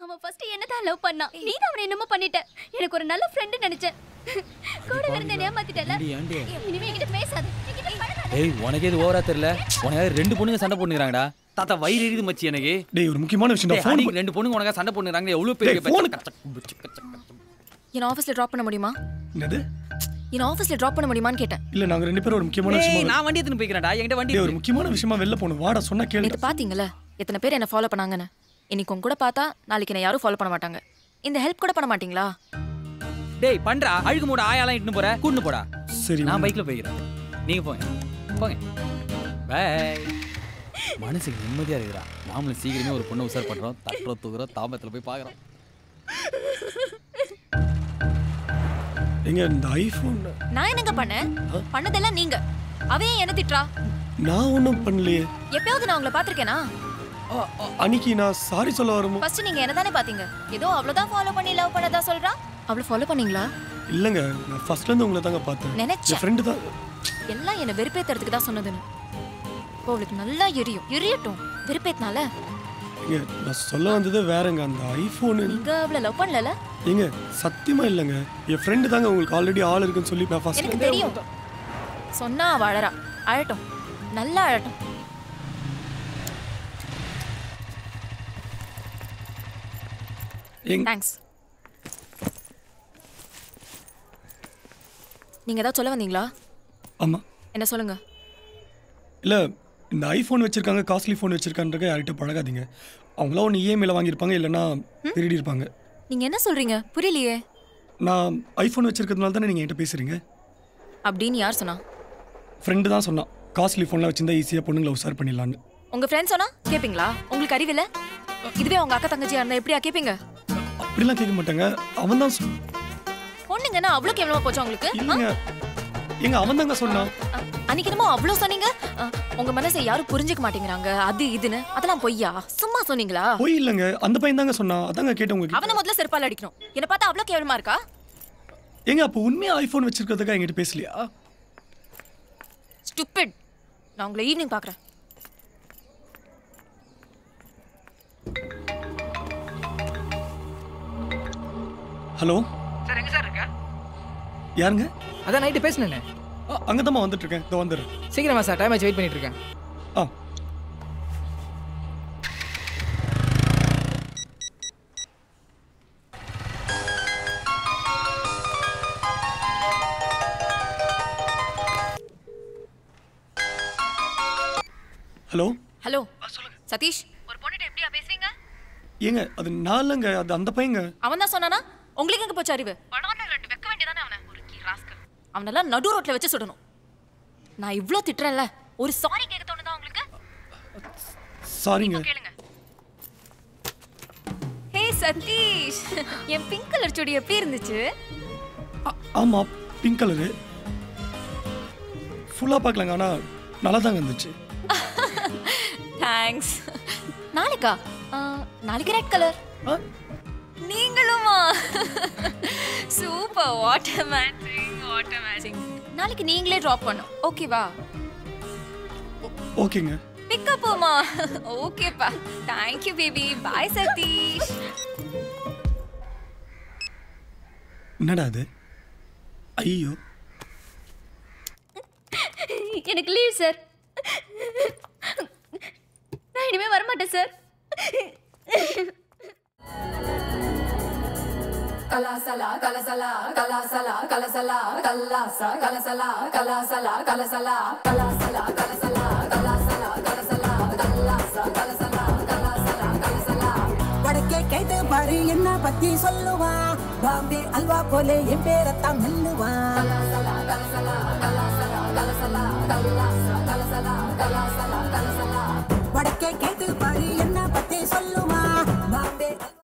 அவன் ஃபர்ஸ்ட் என்னதான் லவ் பண்ணான் நீ தான் அவனை என்னமோ பண்ணிட்ட எனக்கு ஒரு நல்ல ஃப்ரெண்ட் நினைச்சேன் கூட இருந்து ஏமாத்திட்டல ஏண்டி, ஏண்டி? இனிமே என்கிட்ட பேசாத என்கிட்ட பழகாத. ஏய் உனக்கு எது ஓவரா தெரியல உனக்கு ரெண்டு பொண்ணுங்க சண்டை போட்டுக்கிறாங்கடா தாத்தா வயிறு எரியுது மச்சி எனக்கு டேய் ஒரு முக்கியமான விஷயம் டேய், அன்னைக்கு ரெண்டு பொண்ணுங்க உனக்கு சண்டை போட்டுக்கிறாங்க எவ்வளவு டேய், phone- பெரிய என்ன ஆஃபீஸ்ல ட்ராப் பண்ண முடியுமா என்னது என்ன ஆஃபீஸ்ல ட்ராப் பண்ண முடியுமான்னு கேட்டேன் இல்ல நாங்க ரெண்டு பேரும் ஒரு முக்கியமான ஏய், விஷயமா நான் வண்டி எடுத்துன்னு போய்க்கிறேன்டா என்கிட்ட வண்டி டேய் ஒரு இருக்கு. முக்கியமான விஷயமா வெளில போகணும் வாடா சொன்னா கேளு நேத்து பாத்தீங்கல்ல எத்தனை பேர் என்ன ஃபாலோ பண்ணாங்கன்னு இன்னைக்கு உங்க கூட பார்த்தா நாளைக்கு என்ன யாரும் ஃபாலோ பண்ண மாட்டாங்க இந்த ஹெல்ப் கூட பண்ண மாட்டீங்களா டேய் பண்றா அழுகு மூட ஆயாலாம் இட்டுன்னு போற கூட்டு போடா சரி நான் பைக்ல போய்க்கிறேன் நீங்க போங்க போங்க பை மனசுக்கு நிம்மதியா இருக்குடா நாமளும் சீக்கிரமே ஒரு பொண்ணை உசார் பண்றோம் தட்டுறோம் தூக்குறோம் தாம்பத்துல போய் பாக்குறோம் எங்க இந்த ஐபோன் நான் என்னங்க பண்ணேன் பண்ணதெல்லாம் நீங்க அவ ஏன் என்ன திட்டுறா நான் ஒன்றும் பண்ணலையே எப்பயாவது நான் உங்களை பாத்திருக்கேனா அ- அ- அன்னைக்கு நான் சாரி சொல்ல வரும்போது ஃபர்ஸ்ட் நீங்க என்ன தானே பாத்தீங்க ஏதோ அவ்வளவுதான் ஃபாலோ பண்ணி லவ் பண்ணதா சொல்றா அவ்வளவு ஃபாலோ பண்ணீங்களா இல்லைங்க நான் ஃபர்ஸ்ட்ல இருந்து உங்களை தாங்க பார்த்தேன் நினைச்சேன். என் ஃப்ரெண்டு தான் எல்லாம் என்ன வெறுப்பேத்துறதுக்கு தான் சொன்னதுன்னு இப்போ அவளுக்கு நல்லா எரியும் எரியட்டும் வெறுப்பேத்தினால ஏங்க நான் சொல்ல வந்தது வேறங்க அந்த ஐபோனு நீங்க அவளை லவ் பண்ணல ஏங்க சத்தியமா இல்லைங்க என் ஃப்ரெண்டு தாங்க உங்களுக்கு ஆல்ரெடி ஆள் இருக்குன்னு சொல்லி நான் ஃபர்ஸ்ட் எனக்கு தெரியும் சொன்னா அவ அழறா அழட்டும் நல்லா அழட்டும் எங்க தேங்க்ஸ் நீங்க ஏதாவது சொல்ல வந்தீங்களா ஆமா என்ன சொல்லுங்க இல்ல இந்த ஐபோன் வச்சிருக்காங்க காஸ்ட்லி ஃபோன் வச்சிருக்கான்றக்க யார்கிட்ட பழகாதீங்க அவங்களாம் ஒன்று இஎம்ஐல வாங்கியிருப்பாங்க இல்லைன்னா திருடி இருப்பாங்க நீங்க என்ன சொல்றீங்க புரியலையே நான் ஐஃபோன் வச்சிருக்கிறதுனால தானே நீங்கள் என்கிட்ட பேசுறீங்க அப்படின்னு யார் சொன்னா ஃப்ரெண்டு தான் சொன்னான் காஸ்ட்லி ஃபோன்லாம் வச்சிருந்தா ஈஸியாக பொண்ணுங்களை உசார் பண்ணிடலான்னு உங்க ஃப்ரெண்ட் சொன்னா கேப்பீங்களா உங்களுக்கு அறிவில்ல இதுவே உங்க அக்கா தங்கச்சியா இருந்தா எப்படியா கேப்பீங்க அப்படிலாம் கேட்க மாட்டாங்க அவன் தான் சொ- பொண்ணுங்கன்னா அவ்வளவு கேவலமா போச்சு உங்களுக்கு ஆ? இல்லைங்க எங்க அவன் தாங்க சொன்னான் அ, அன்னைக்கு என்னமோ அவ்வளோ சொன்னீங்க அ, உங்க மனசை யாரும் புரிஞ்சுக்க மாட்டேங்கிறாங்க அது இதுன்னு அதெல்லாம் பொய்யா சும்மா சொன்னீங்களா போய் இல்லைங்க அந்த பையன் தாங்க சொன்னான் அதாங்க கேட்டேன் உங்ககிட்ட அவனை முதல்ல செருப்பால் அடிக்கணும் என்ன பார்த்தா அவ்வளோ கேவலமா இருக்கா ஏங்க அப்போ உண்மையா ஐஃபோன் வச்சிருக்கிறதுக்காக என்கிட்ட பேசலையா ஸ்டூபிட் நான் உங்களை ஈவினிங் பார்க்குறேன் ஹலோ சார் எங்க சார் இருக்க யாருங்க அதான் நைட்டு பேசினேனே அங்கே தான் வந்துட்டு இருக்கேன் இதோ வந்துடுறேன் சீக்கிரமா சார் டைம் ஆச்சு வெயிட் பண்ணிட்டு இருக்கேன் ஆ ஹலோ ஹலோ சதீஷ் ஒரு பொண்ணுகிட்ட எப்படியா பேசுவீங்க ஏங்க அது நான் இல்லைங்க அது அந்த பையங்க அவன் தான் சொன்னானா உங்களுக்கு எங்க போச்சு அறிவு படான்னு ரெண்டு வைக்க வேண்டியதானே அவனை ஒரு ராஸ்கல் அவனெல்லாம் நடு ரோட்ல வச்சு சுடணும் நான் இவ்ளோ திட்டுறேன்ல ஒரு சாரி கேட்க தோணுதா உங்களுக்கு சாரிங்க கேளுங்க ஹே சதீஷ் என் பிங்க் கலர் சுடி எப்படி இருந்துச்சு ஆமாம் பிங்க் கலரு ஃபுல்லாக பார்க்கலாங்க ஆனால் நல்லா தாங்க இருந்துச்சு தேங்க்ஸ் நாளைக்கா ஆ, நாளைக்கு ரெட் கலர் ஆ நீங்களுமா super water matching water matching நாளைக்கு நீங்களே ட்ராப் பண்ணும் ஓகேவா ஓகேங்க பிக்கப் போமா ஓகேப்பா தேங்க்யூ பேபி பாய் சதீஷ் என்னடா அது ஐயோ எனக்கு லீவ் சார் நான் இனிமே வரமாட்டேன் சார் கலாசலா கலசலா கலாசலா கலசலா கல்லாசா கலசலா கலாசலா கலசலா கலாசலா கலசலா கலாசலா கலசலா கல்லாசா கலசலா கலாசலா கலசலா வடக்கே கேட்டு பாரு என்ன பத்தி சொல்லுவா பாம்பே அல்வா போல என் பேரத்தான் மெல்லுவா கலாசலா கலசலா கலாசலா கலசலா கல்லாசா கலசலா கலாசலா கலசலா வடக்கே கேட்டு